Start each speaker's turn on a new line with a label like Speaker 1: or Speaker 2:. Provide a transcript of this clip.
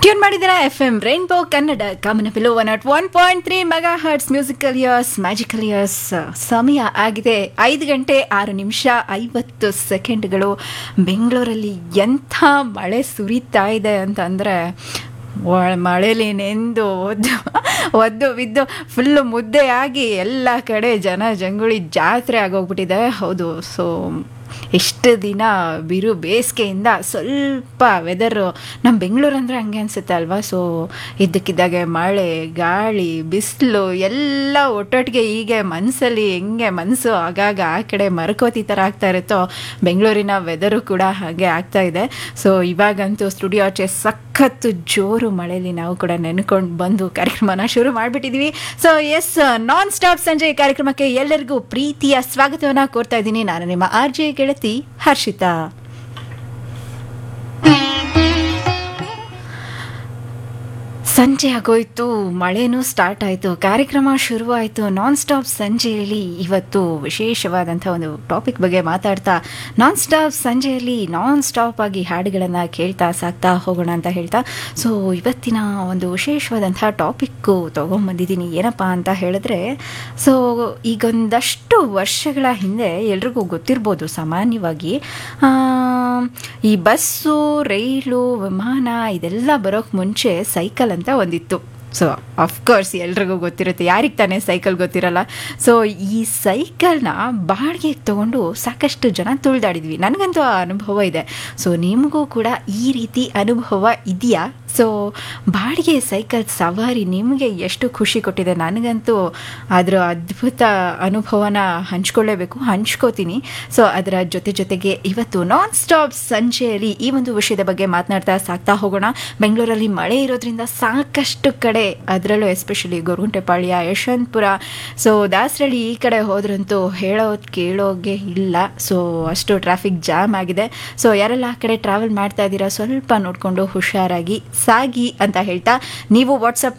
Speaker 1: tune ಮಾಡಿದ್ದೀರಾ F M rainbow Kannada ಕಾಮನ ಪಿಲು one naught one point three mega hertz musical years magical years ಸಮಯ ಆಗಿದೆ ಐದು ಗಂಟೆ ಆರು ನಿಮಿಷ ಐವತ್ತು ಸೆಕೆಂಡ್ಗಳು ಬೆಂಗಳೂರಲ್ಲಿ ಎಂಥ ಮಳೆ ಸುರಿತಾ ಇದೆ ಅಂತಂದರೆ ಮಳೆಲಿ ನೆಂದು ಒದ್ದು ಒದ್ದು ಬಿದ್ದು ಫುಲ್ಲು ಮುದ್ದೆಯಾಗಿ ಎಲ್ಲ ಕಡೆ ಜನ ಜಂಗುಳಿ ಜಾತ್ರೆ ಆಗೋಗ್ಬಿಟ್ಟಿದೆ ಹೌದು ಸೊ ಎಷ್ಟು ದಿನ ಬಿರು ಬೇಸಿಗೆಯಿಂದ ಸ್ವಲ್ಪ ವೆದರು ನಮ್ಮ ಬೆಂಗಳೂರು ಅಂದರೆ ಹಂಗೆ ಅನಿಸುತ್ತೆ ಅಲ್ವಾ ಸೊ ಇದ್ದಕ್ಕಿದ್ದಾಗೆ ಮಳೆ ಗಾಳಿ ಬಿಸಿಲು ಎಲ್ಲ ಒಟ್ಟೊಟ್ಟಿಗೆ ಹೀಗೆ ಮನಸ್ಸಲ್ಲಿ ಹೆಂಗೆ ಮನಸ್ಸು ಆಗಾಗ ಆ ಕಡೆ ಮರಕೋತಿ ಥರ ಆಗ್ತಾ ಇರುತ್ತೋ ಬೆಂಗಳೂರಿನ ವೆದರು ಕೂಡ ಹಾಗೆ ಆಗ್ತಾ ಇದೆ ಸೊ ಇವಾಗಂತೂ ಸ್ಟುಡಿಯೋ ಆಚೆ ಸಖತ್ತು ಜೋರು ಮಳೆಯಲ್ಲಿ ನಾವು ಕೂಡ ನೆನ್ಕೊಂಡು ಬಂದು ಕಾರ್ಯಕ್ರಮನ ಶುರು ಮಾಡಿಬಿಟ್ಟಿದ್ದೀವಿ ಸೊ ಎಸ್ ನಾನ್ ಸ್ಟಾಪ್ ಸಂಜೆ ಕಾರ್ಯಕ್ರಮಕ್ಕೆ ಎಲ್ಲರಿಗೂ ಪ್ರೀತಿಯ ಸ್ವಾಗತವನ್ನು ಕೋರ್ತಾ ಇದ್ದೀನಿ ನಾನು ನಿಮ್ಮ ಆರ್ ಜೆ ಗೆಳತಿ ಹರ್ಷಿತಾ ಸಂಜೆ ಆಗೋಯ್ತು ಮಳೆನೂ ಸ್ಟಾರ್ಟ್ ಆಯಿತು ಕಾರ್ಯಕ್ರಮ ಶುರುವಾಯಿತು ನಾನ್ ಸ್ಟಾಪ್ ಸಂಜೆಯಲ್ಲಿ ಇವತ್ತು ವಿಶೇಷವಾದಂಥ ಒಂದು ಟಾಪಿಕ್ ಬಗ್ಗೆ ಮಾತಾಡ್ತಾ ನಾನ್ ಸ್ಟಾಪ್ ಸಂಜೆಯಲ್ಲಿ ನಾನ್ ಸ್ಟಾಪ್ ಆಗಿ ಹಾಡುಗಳನ್ನು ಕೇಳ್ತಾ ಸಾಕ್ತಾ ಹೋಗೋಣ ಅಂತ ಹೇಳ್ತಾ ಸೊ ಇವತ್ತಿನ ಒಂದು ವಿಶೇಷವಾದಂಥ ಟಾಪಿಕ್ಕು ತೊಗೊಂಬಂದಿದ್ದೀನಿ ಏನಪ್ಪ ಅಂತ ಹೇಳಿದ್ರೆ ಸೊ ಈಗೊಂದಷ್ಟು ವರ್ಷಗಳ ಹಿಂದೆ ಎಲ್ರಿಗೂ ಗೊತ್ತಿರ್ಬೋದು ಸಾಮಾನ್ಯವಾಗಿ ಆ, ಈ ಬಸ್ಸು ರೈಲು ವಿಮಾನ ಇದೆಲ್ಲ ಬರೋಕ್ಕೆ ಮುಂಚೆ ಸೈಕಲ್ ಅಂತ ಒಂದಿತ್ತು ಸೊ ಅಫ್ಕೋರ್ಸ್ ಎಲ್ರಿಗೂ ಗೊತ್ತಿರುತ್ತೆ ಯಾರಿಗೆ ತಾನೇ ಸೈಕಲ್ ಗೊತ್ತಿರಲ್ಲ ಸೊ ಈ ಸೈಕಲ್ನ ಬಾಡಿಗೆಗೆ ತೊಗೊಂಡು ಸಾಕಷ್ಟು ಜನ ತುಳಿದಾಡಿದ್ವಿ ನನಗಂತೂ ಆ ಅನುಭವ ಇದೆ ಸೊ ನಿಮಗೂ ಕೂಡ ಈ ರೀತಿ ಅನುಭವ ಇದೆಯಾ ಸೊ ಬಾಡಿಗೆ ಸೈಕಲ್ ಸವಾರಿ ನಿಮಗೆ ಎಷ್ಟು ಖುಷಿ ಕೊಟ್ಟಿದೆ ನನಗಂತೂ ಅದರ ಅದ್ಭುತ ಅನುಭವನ ಹಂಚ್ಕೊಳ್ಳೇಬೇಕು ಹಂಚ್ಕೋತೀನಿ ಸೊ ಅದರ ಜೊತೆ ಜೊತೆಗೆ ಇವತ್ತು ನಾನ್ ಸ್ಟಾಪ್ ಸಂಜೆಯಲ್ಲಿ ಈ ಒಂದು ವಿಷಯದ ಬಗ್ಗೆ ಮಾತನಾಡ್ತಾ ಸಾಕ್ತಾ ಹೋಗೋಣ ಬೆಂಗಳೂರಲ್ಲಿ ಮಳೆ ಇರೋದ್ರಿಂದ ಸಾಕಷ್ಟು ಕಡೆ ಅದರಲ್ಲೂ ಎಸ್ಪೆಷಲಿ ಗೊರಗುಂಟೆಪಾಳ್ಯ ಯಶವಂತಪುರ ಸೊ ದಾಸರಳ್ಳಿ ಈ ಕಡೆ ಹೋದ್ರಂತೂ ಹೇಳೋದು ಕೇಳೋಗೆ ಇಲ್ಲ ಸೊ ಅಷ್ಟು ಟ್ರಾಫಿಕ್ ಜಾಮ್ ಆಗಿದೆ ಸೊ ಯಾರೆಲ್ಲ ಆ ಕಡೆ ಟ್ರಾವೆಲ್ ಮಾಡ್ತಾ ಇದ್ದೀರಾ ಸ್ವಲ್ಪ ನೋಡಿಕೊಂಡು ಹುಷಾರಾಗಿ ಸಾಗಿ ಅಂತ ಹೇಳ್ತಾ ನೀವು ವಾಟ್ಸಪ್